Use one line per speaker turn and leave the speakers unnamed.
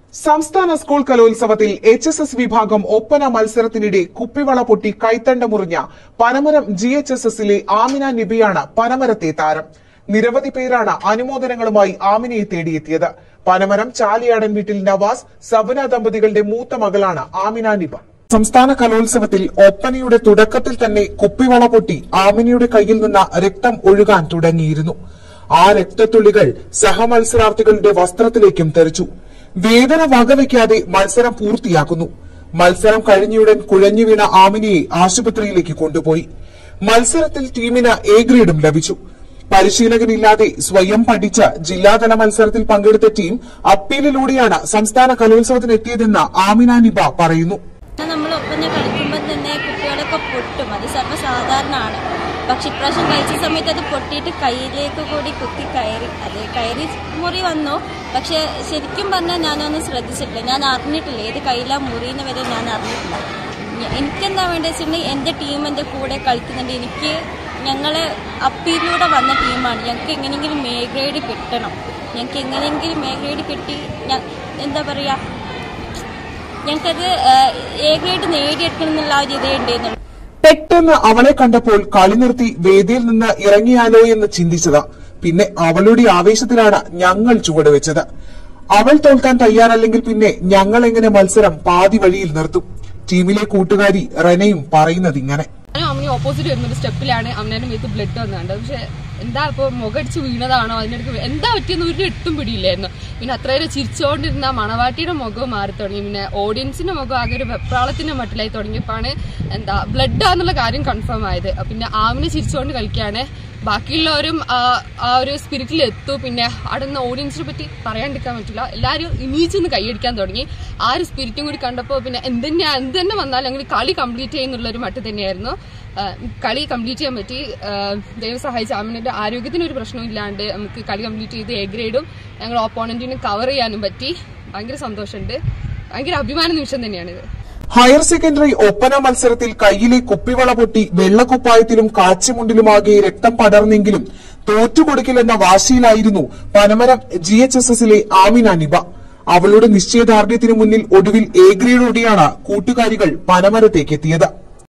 സംസ്ഥാന സ്കൂൾ കലോത്സവത്തിൽ H S S വിഭാഗം ഒപ്പന മത്സരത്തിനിടെ കുപ്പിവള പൊട്ടി കൈത്തണ്ട മുറിഞ്ഞ പനമരം ജി എച്ച് എസ് എസിലെ ആമിന നിബിയാണ് പനമരത്തെ താരം നിരവധി പേരാണ് അനുമോദനങ്ങളുമായി ആമിനയെ തേടിയെത്തിയത് പനമരം ചാലിയാടൻ വീട്ടിൽ നവാസ് സബന ദമ്പതികളുടെ മൂത്ത മകളാണ് ആമിന നിബ സംസ്ഥാന കലോത്സവത്തിൽ ഒപ്പനയുടെ തുടക്കത്തിൽ തന്നെ കുപ്പിവള പൊട്ടി ആമിനയുടെ കയ്യിൽ നിന്ന് രക്തം ഒഴുകാൻ തുടങ്ങിയിരുന്നു ആ രക്തത്തുള്ളികൾ സഹമത്സരാർത്ഥികളുടെ വസ്ത്രത്തിലേക്കും തെറിച്ചു വേദന വകവയ്ക്കാതെ മത്സരം പൂർത്തിയാക്കുന്നു മത്സരം കഴിഞ്ഞയുടൻ കുഴഞ്ഞു വീണ ആമിനയെ ആശുപത്രിയിലേക്ക് കൊണ്ടുപോയി മത്സരത്തിൽ ടീമിന് എ ഗ്രേഡും ലഭിച്ചു പരിശീലകനില്ലാതെ സ്വയം പഠിച്ച ജില്ലാതല മത്സരത്തിൽ പങ്കെടുത്ത ടീം അപ്പീലിലൂടെയാണ് സംസ്ഥാന കലോത്സവത്തിനെത്തിയതെന്ന് ആമിന നിബ പറയുന്നു
നമ്മൾ ഒപ്പന കളിക്കുമ്പോൾ തന്നെ കുട്ടികളൊക്കെ പൊട്ടും അത് സർവ്വസാധാരണമാണ് പക്ഷെ ഇപ്രാവശ്യം കഴിച്ച സമയത്ത് അത് പൊട്ടിയിട്ട് കയ്യിലേക്ക് കൂടി കുത്തി കയറി അത് കയറി മുറി വന്നു പക്ഷെ ശരിക്കും പറഞ്ഞാൽ ഞാനൊന്നും ശ്രദ്ധിച്ചിട്ടില്ല ഞാൻ അറിഞ്ഞിട്ടില്ല ഏത് കയ്യിലാ മുറിയുന്ന വരെ ഞാൻ അറിഞ്ഞിട്ടില്ല ഞ- എനിക്കെന്താ വേണ്ടത് വെച്ചിട്ടുണ്ടെങ്കിൽ എൻ്റെ ടീം എൻ്റെ കൂടെ കളിക്കുന്നുണ്ട് എനിക്ക് ഞങ്ങളെ അപ്പീലിലൂടെ വന്ന ടീമാണ് ഞങ്ങൾക്ക് എങ്ങനെയെങ്കിലും മേ ഗ്രേഡ് കിട്ടണം ഞങ്ങൾക്ക് എങ്ങനെയെങ്കിലും മേ ഗ്രേഡ് കിട്ടി ഞാൻ എന്താ പറയുക ഞങ്ങൾക്കത് എ ഗ്രേഡ് നേടിയെടുക്കണം എന്നുള്ള ആ ഒരു ഇതേ ഉണ്ടായിരുന്നുള്ളൂ
പെട്ടെന്ന് അവളെ കണ്ടപ്പോൾ കളി നിർത്തി വേദിയിൽ നിന്ന് ഇറങ്ങിയാലോ എന്ന് ചിന്തിച്ചതാ പിന്നെ അവളുടെ ആവേശത്തിലാണ് ഞങ്ങൾ ചുവടുവെച്ചത് അവൾ തോൽക്കാൻ തയ്യാറല്ലെങ്കിൽ പിന്നെ ഞങ്ങൾ എങ്ങനെ മത്സരം പാതി വഴിയിൽ നിർത്തും ടീമിലെ കൂട്ടുകാരി റെനയും പറയുന്നത് ഇങ്ങനെ
ഞാനും അമ്മയും ഓപ്പോസിറ്റ് വരുന്ന ഒരു സ്റ്റെപ്പിലാണ് അമ്മേന്റെ മേത്ത് ബ്ലഡ് വന്നത് പക്ഷെ എന്താ ഇപ്പൊ മുഖടിച്ച് വീണതാണോ അതിനിടയ്ക്ക് എന്താ പറ്റിയെന്ന് ഒരു എട്ടും പിടിയില്ലായിരുന്നു പിന്നെ അത്രയേറെ ചിരിച്ചുകൊണ്ടിരുന്ന മണവാട്ടിയുടെ മുഖം മാറി തുടങ്ങി പിന്നെ ഓഡിയൻസിന്റെ മുഖം ആകെ ഒരു വെപ്രാളത്തിന്റെ മട്ടിലായി തുടങ്ങിയപ്പോഴാണ് എന്താ ബ്ലഡ് ആന്നുള്ള കാര്യം കൺഫേം ആയത് പിന്നെ ആമിനെ ചിരിച്ചുകൊണ്ട് കളിക്കുകയാണ് ബാക്കിയുള്ളവരും ആ ആ ഒരു സ്പിരിറ്റിൽ എത്തു പിന്നെ അവിടെ നിന്ന് ഓഡിയൻസിനെ പറ്റി പറയാണ്ടിരിക്കാൻ പറ്റില്ല എല്ലാവരും ഇമീജ് കൈയടിക്കാൻ തുടങ്ങി ആ ഒരു സ്പിരിറ്റും കൂടി കണ്ടപ്പോൾ പിന്നെ എന്തെന്നെ എന്ത് തന്നെ വന്നാലും അങ്ങനെ കളി കംപ്ലീറ്റ് ചെയ്യുന്നുള്ള ഒരു മട്ട് തന്നെയായിരുന്നു ആ, കളി കംപ്ലീറ്റ് ചെയ്യാൻ പറ്റി ആ, ദൈവം സഹായിച്ച ആമിനിന്റെ ആരോഗ്യത്തിന് ഒരു പ്രശ്നവും ഇല്ലാണ്ട് നമുക്ക് കളി കംപ്ലീറ്റ് ചെയ്ത് എ ഗ്രേഡും ഞങ്ങൾ ഓപ്പോണന്റിന് കവർ ചെയ്യാനും പറ്റി ഭയങ്കര സന്തോഷമുണ്ട് ഭയങ്കര അഭിമാന നിമിഷം തന്നെയാണിത്
ഹയർ സെക്കൻഡറി ഒപ്പന മത്സരത്തിൽ കയ്യിലെ കുപ്പിവള പൊട്ടി വെള്ളക്കുപ്പായത്തിലും കാച്ചിമുണ്ടിലുമാകെ രക്തം പടർന്നെങ്കിലും തോറ്റുകൊടുക്കില്ലെന്ന വാശിയിലായിരുന്നു പനമരം ജി എച്ച് എസ് എസിലെ ആമിന നിബ അവളുടെ നിശ്ചയദാർഢ്യത്തിനു മുന്നിൽ ഒടുവിൽ എ ഗ്രേഡോടെയാണ് കൂട്ടുകാരികൾ പനമരത്തേക്ക് എത്തിയത്